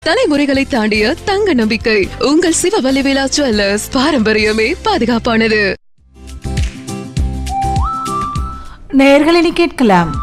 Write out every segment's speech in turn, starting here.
தலைமுறைகளை தாண்டிய தங்க நம்பிக்கை உங்கள் சிவவல்லி விழா ஜுவல்லர்ஸ் பாரம்பரியமே பாதுகாப்பானது நேயர்களினி கேட்கலாம்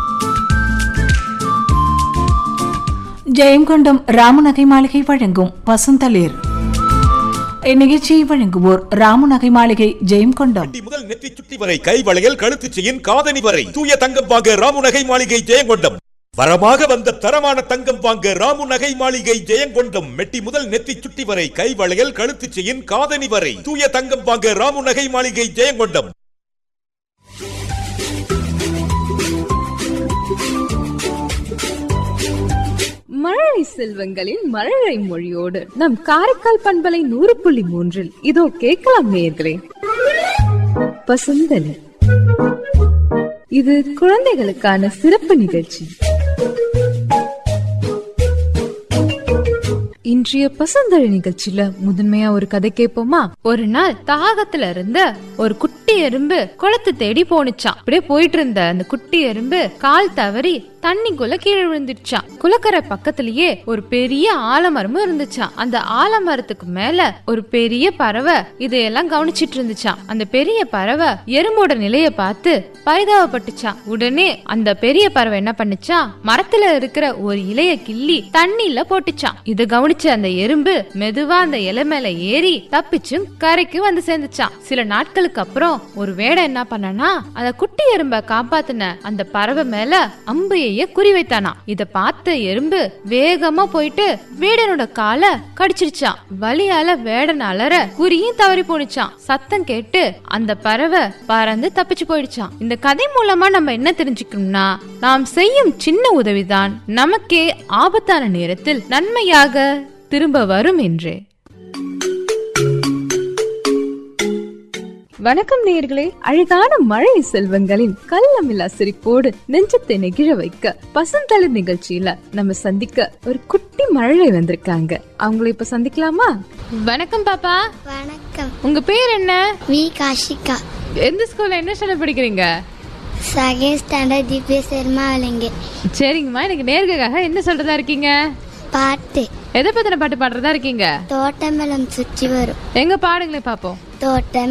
ஜெயங்கொண்டம் ராமநகை மாளிகை வழங்கும் பசுந்தளிர் இந்நிகழ்ச்சியை வழங்குவோர் ராமநகை மாளிகை ஜெயங்கொண்டம் அடி முதல் நெற்றி சுட்டி வரை கை வளையல் கழுத்து செயின் காதணி வரை தூய தங்கம் வாங்க ராமு நகை மாளிகை ஜெயங்கொண்டம் வரமாக வந்த தரமான தங்கம் வாங்க ராமு நகை மாளிகை ஜெயங்கொண்டம் மெட்டி முதல் நெத்தி சுட்டி வரை கை வளையல் கழுத்து செயின் காதணி வரை தூய தங்கம் வாங்க ராமு நகை மாளிகை ஜெயங்கொண்டம் மழலை செல்வங்களின் மழலை மொழியோடு நம் காரைக்கால் பண்பலை நூறு புள்ளி மூன்றில் இதோ கேட்கலாம் நேயர்களே பசுந்தலி இது குழந்தைகளுக்கான சிறப்பு நிகழ்ச்சி இன்றைய பசுந்தழி நிகழ்ச்சியில முதன்மையா ஒரு கதை கேட்போமா ஒரு நாள் தாகத்துல இருந்த ஒரு குட்டி எறும்பு குளத்து தேடி போனுச்சான் அப்படியே போயிட்டு இருந்த அந்த குட்டி எறும்பு கால் தவறி தண்ணிக்குள்ள கீழே விழுந்துடுச்சான் குளக்கரை பக்கத்திலேயே ஒரு பெரிய ஆலமரமும் இருந்துச்சான் அந்த ஆலமரத்துக்கு மேல ஒரு பெரிய பறவை இதையெல்லாம் கவனிச்சிட்டு இருந்துச்சான் அந்த பெரிய பறவை எறும்போட நிலைய பார்த்து பரிதாபப்பட்டுச்சான் உடனே அந்த பெரிய பறவை என்ன பண்ணுச்சான் மரத்துல இருக்கிற ஒரு இலைய கிள்ளி தண்ணியில போட்டுச்சான் இத கவனிச்ச அந்த எறும்பு மெதுவா அந்த இலை மேல ஏறி தப்பிச்சும் கரைக்கு வந்து சேர்ந்துச்சான் சில நாட்களுக்கு அப்புறம் ஒரு வேடை என்ன பண்ணனா அந்த குட்டி எறும்ப காப்பாத்தின அந்த பறவை மேல அம்பைய குறி வைத்தானா இத பார்த்த எறும்பு வேகமா போயிட்டு வேடனோட காலை கடிச்சிருச்சான் வலியால வேடன் அலற குறியும் தவறி போனுச்சான் சத்தம் கேட்டு அந்த பறவை பறந்து தப்பிச்சு போயிடுச்சான் இந்த கதை மூலமா நம்ம என்ன தெரிஞ்சுக்கணும்னா நாம் செய்யும் சின்ன உதவிதான் நமக்கே ஆபத்தான நேரத்தில் நன்மையாக திரும்ப வரும் என்றே வணக்கம் நேயர்களே அழகான மழை செல்வங்களின் கள்ளமில்லா சிரிப்போடு நெஞ்சத்தை நெகிழ வைக்க பசுந்தளிர் நிகழ்ச்சியில நம்ம சந்திக்க ஒரு குட்டி மழலை வந்திருக்காங்க அவங்கள இப்ப சந்திக்கலாமா வணக்கம் பாப்பா வணக்கம் உங்க பேர் என்ன வி காஷிகா எந்த ஸ்கூல்ல என்ன ஸ்டாண்டர்ட் படிக்கிறீங்க செகண்ட் ஸ்டாண்டர்ட் திவ்ய சர்மா விலங்கு சரிங்கம்மா எனக்கு நேர்களுக்காக என்ன சொல்றதா இருக்கீங்க பாட்டு எதை பத்தின பாட்டு பாடுறதா இருக்கீங்க தோட்டமெல்லாம் சுற்றி வரும் எங்க பாடுங்களே பாப்போம் தோட்டம்